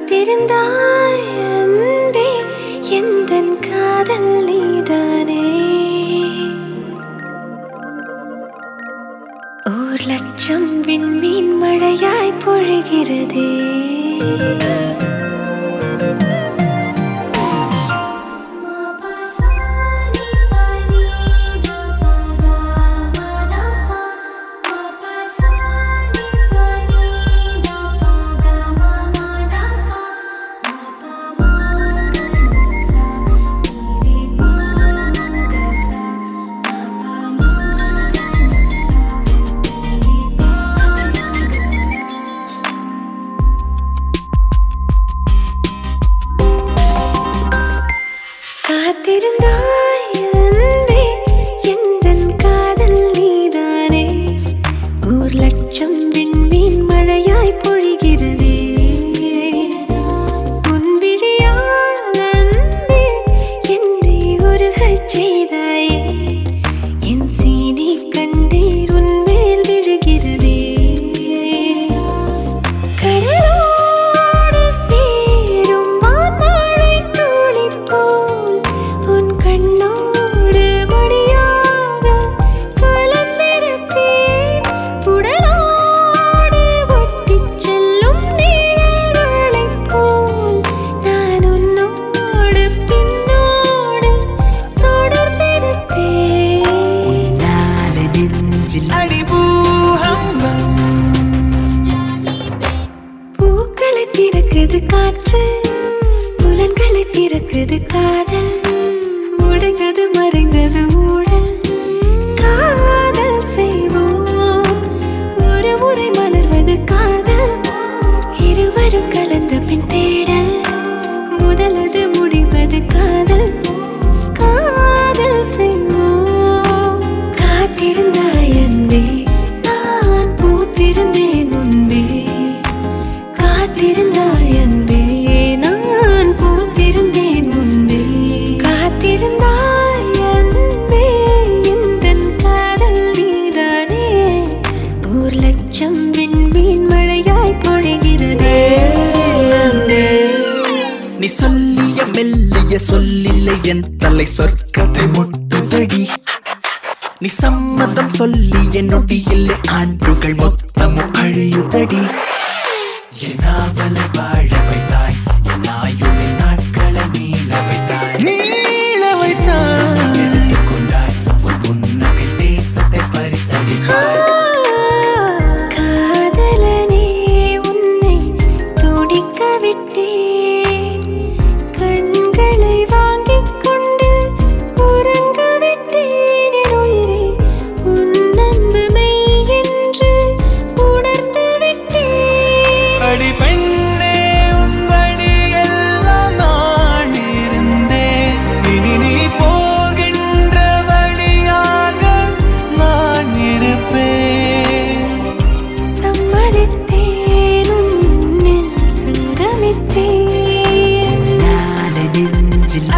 காத்திருந்தாய் அன்பே எந்தன் காதல் நீதானே ஓர் லட்சம் விண்மீன் மழையாய் பொழிகிறதே காத்திருந்தாய் அன்பே எந்தன் காதல் நீதானே ஓர் லட்சம் விண்மீன் மழையாய் பொழிகிறதே உன் விழியால் அன்பே என்னை உருகச் செய்தாயே என் சீனி கண்ணீர் உன் மேல் விழுகிறதே கடலோடு சேரும் வான்மழை துளி போல் உன் கண்ணோடு மடியாக கலந்திருப்பேன். உடலோடு ஒட்டிச் செல்லும் நிழல்களைப் போல் நான் உன்னோடு பின்னோடு தொடர்ந்திருப்பேன். உன்னால நெஞ்சில் அடிபூகம்பம் பூக்களை திறக்குது காற்று புலன்களை திறக்குது காதல் உடைந்தது மறைந்தது ஊழல் காதல் செய்வோம் ஒரு முறை மலர்வது காதல் இருவரும் கலந்த பின் தேடல் முதலது முடிவது காதல் காதல் செய்வோம் காத்திருந்தாய் அன்பே நான் பூத்திருந்தேன் முன்பே காத்திருந்தாய் அன்பே நான் பூத்திருந்தேன் முன்பே காத்திருந்தாய் அன்பே எந்தன் காதல் நீதானே ஒரு லட்சம் விண்மீன் மழையாய் பொழிகிறதே அன்பே நீ சொல்லிய மெல்லிய சொல்லில்லை என் தலை சொற்கதை முட்டுதடி நீ சம்மதம் சொல்லிய நொடியில் ஆண்டுகள் மொத்தமும் அழியுதடி என் ஆவல வாழ வைத்தாய் என் ஆயுளின் நாட்களை நீள வைத்தாய் நீள வைத்தாய் கொண்டாய் உன் புன்னகை தேசத்தை பரிசளித்தாய் காதலனே உன்னை துடிக்க விட்டேன் கண்களை வாங்கிக் கொண்டு உறங்க விட்டேன் என் உயிரே உன் அன்பு மெய் என்று உணர்ந்து விட்டேன் அடி பெண்ணே உன் வழியெல்லாம் நான் இருந்தேன் இனி நீ போகின்ற வழியாக நான் இருப்பேன் சம்மதித்தேன் உன்னில் சங்கமித்தேன் நெஞ்சில்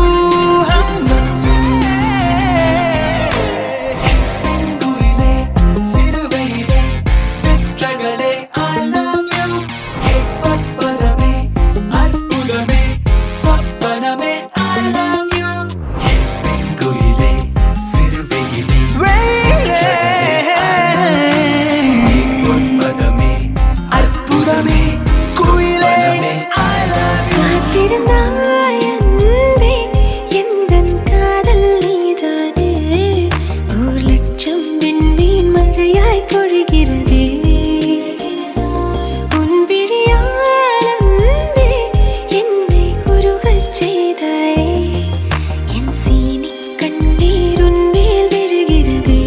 செங்குயிலே சிறுவையிலே சிற்றகளே I love you எப்பப்பதமே அற்புதமே சொப்பனமே I love you செங்குயிலே சிறுவையிலே எப்பப்பதமே அற்புதமே குயிலே I love you காத்திருந்தாய் அன்பே எந்தன் காதல் நீதானே ஒரு லட்சம் விண்மீன் மழையாய் பொழிகிறதே உன் விழியால் அன்பே என்னை உருகச் செய்தாயே என் சீனி கண்ணீர் உன் மேல் விழுகிறதே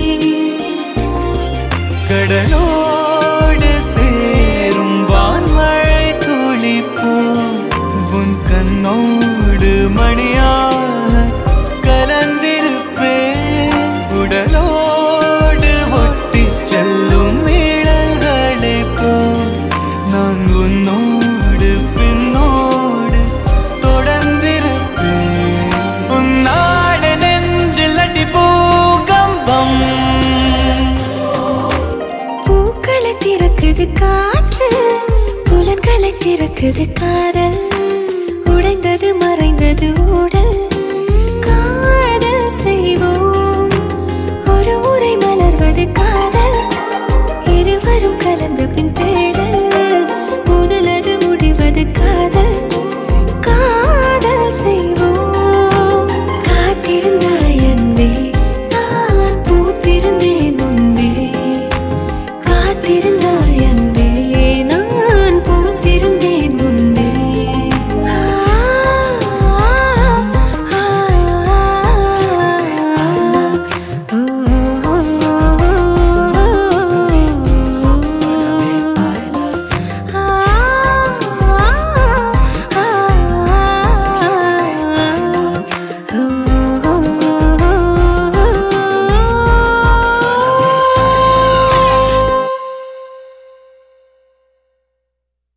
கடலோடு சேரும் வான்மழை துளிப்போம் உன் கண்ணோடு மணியாக கலந்திருப்பேன் உடலோடு ஒட்டி செல்லும் நிழல்களை போல் நான் உன்னோடு பின்னோடு தொடர்ந்திருப்பேன் உன்னாடு நெஞ்சில் அடி பூகம்பம் பூக்களை திறக்குது காற்று புல புலன்களை திறக்குது காதல் உடைந்தது மறைந்தது உடல் காதல் செய்வோம் ஒரு முறை மலர்வது காதல் இருவரும் கலந்த பின் தேடல் முதலது முடிவது காதல் காதல் செய்வோம் காத்திருந்தாய் அன்பே நான் பூத்திருந்தேன் முன்பே காத்திருந்தாய் அன்பே